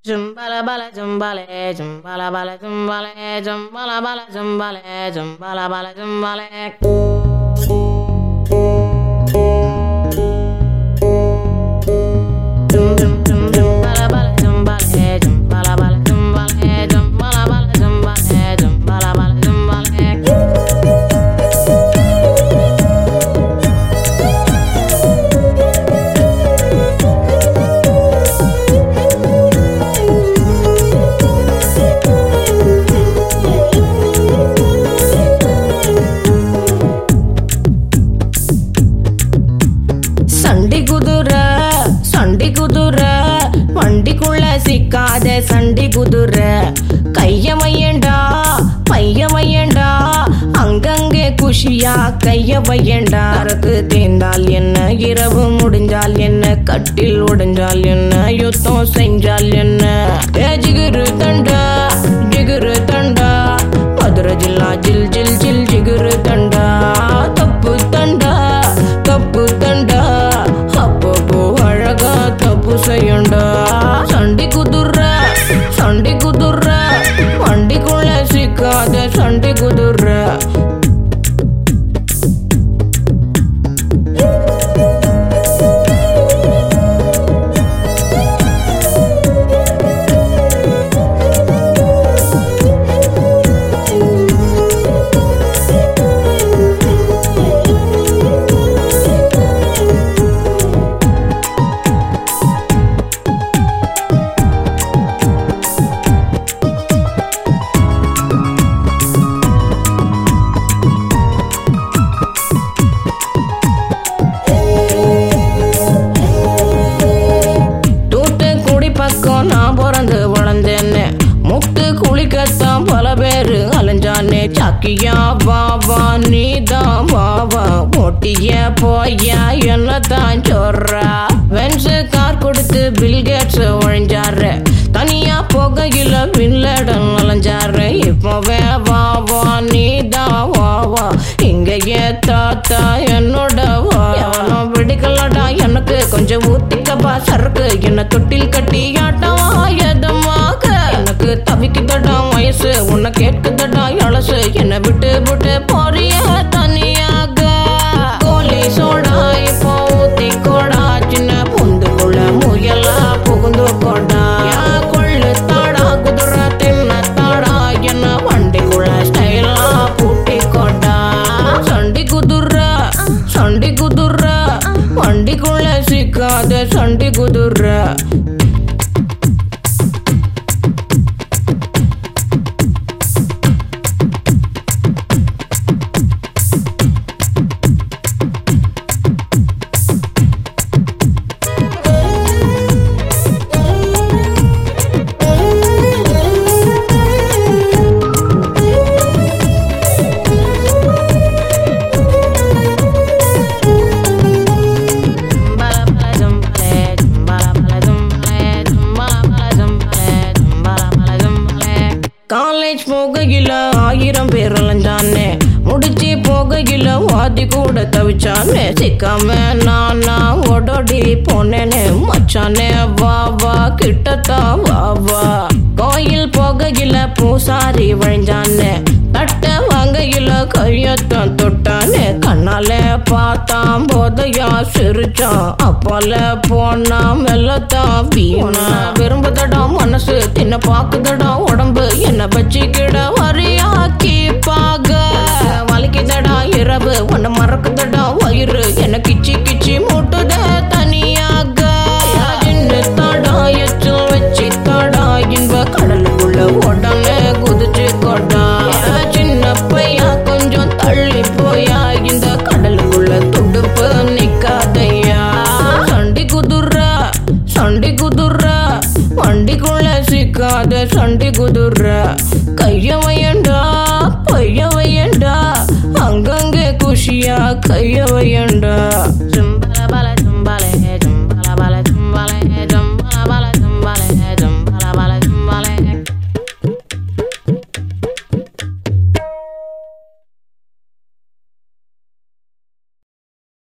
Jumbala bala jumbale, jumbala bala jumbale, jumbala bala jumbale, jumbala bala jumbale. Jum jum jum jumbala bala jumbale, jumbala bala jumbale, jumbala bala jumbale, jumbala bala jumbale. சண்டி குதிரை சண்டி குதிரை வண்டிக்குள்ள சிக்காத சண்டி குதிரை கைய வையண்டா பைய வையண்டா அங்கங்கே குஷியா கைய வையண்டா அரக்கு தேர்ந்தால் என்ன இரவு முடிஞ்சால் என்ன கட்டில் உடைஞ்சால் என்ன யுத்தம் செஞ்சால் என்ன ஏ ஜிகுரு தண்டா ஜிகுரு தண்டா மதுரை ஜில்லா ஜில் ஜில் ஜில் ஜிகுரு தண்டா தப்பு தண்டா தப்பு தண்டா அப்பப்போ அழகா தப்பு செய்யண்டா சண்டி குதிர சண்டி குதிர வண்டிக்குள்ள சிக்காத சண்டி குதிர தூத்துக்குடி பக்கம் நான் பிறந்து வளர்ந்தேன்னு முத்து குளிக்கத்தான் பல பேரு அலைஞ்சானே சாக்கியா வா வா நீ தான் வா வா ஒட்டிய போயா என்னதான் சொல்றா வென்ஸ் கார் கொடுத்து பில்கேட்ஸ் ஒழிஞ்சாரு தனியா போகையில வில்லடன் அலைஞ்சாரு இப்பவே வா வா நீ தான் வா வா இங்கேயே தாத்தா என்னோட வா எவனும் பிடிக்கலடா எனக்கு கொஞ்சம் ஊத்திக்கப்பா சரக்கு என்ன தொட்டில் கட்டி ஆட்டவா எதமாக எனக்கு தவிக்குதடா வயசு உன்னை கேட்குதடா அலசு என்னை விட்டு விட்டு போறிய தனியாக கோலி சோடா இப்போ ஊத்தி கோடா சின்ன பொந்துக்குள்ள முயலா புகுந்து கோடா யா கொள்ளு தாடா குதிரை தின்ன தாடா என்ன வண்டிக்குள்ள ஸ்டைலா பூட்டி கோடா சண்டி குதிர சண்டி குதிர வண்டிக்குள்ள சிக்காத சண்டி குதிர காலேஜ் போகையில ஆயிரம் பேர் அலைஞ்சானே முடிச்சு போகையில வாதி கூட தவிச்சானே சிக்காம நானா ஓடோடி போனேனே மச்சானே வா வா கிட்டத்தா வா வா கோயில் போகையில பூசாரி வழிஞ்சானே தட்ட வாங்கையில கையத்தான் தொட்டானே கண்ணால பார்த்தான் போதையா சிரிச்சான் அப்பால போனா மெல்லத்தான் வீணா விரும்புதடா மனசு தின்ன பாக்குதடா உடம்பு என்ன வச்சுக்கிட வரியாக்கி பாக வலிக்குதடா இரவு உன்னை மறக்குதடா வயிறு என்ன கிச்சி கிச்சி மூட்டுத தனியாக சின்ன தாடா எச்சில் வச்சு தாடா இன்ப கடலுக்குள்ள உடனே குதிச்சு கொடா சின்ன பையா கொஞ்சம் தள்ளி போயா இந்த கடலுக்குள்ள துடுப்பு நிக்காதையா சண்டி குதிர சண்டி குதிர வண்டிக்குள்ள சிக்காத சண்டி குதிர கைய வையண்டா பைய வையண்டா அங்கங்கே குஷியா கைய வையண்டா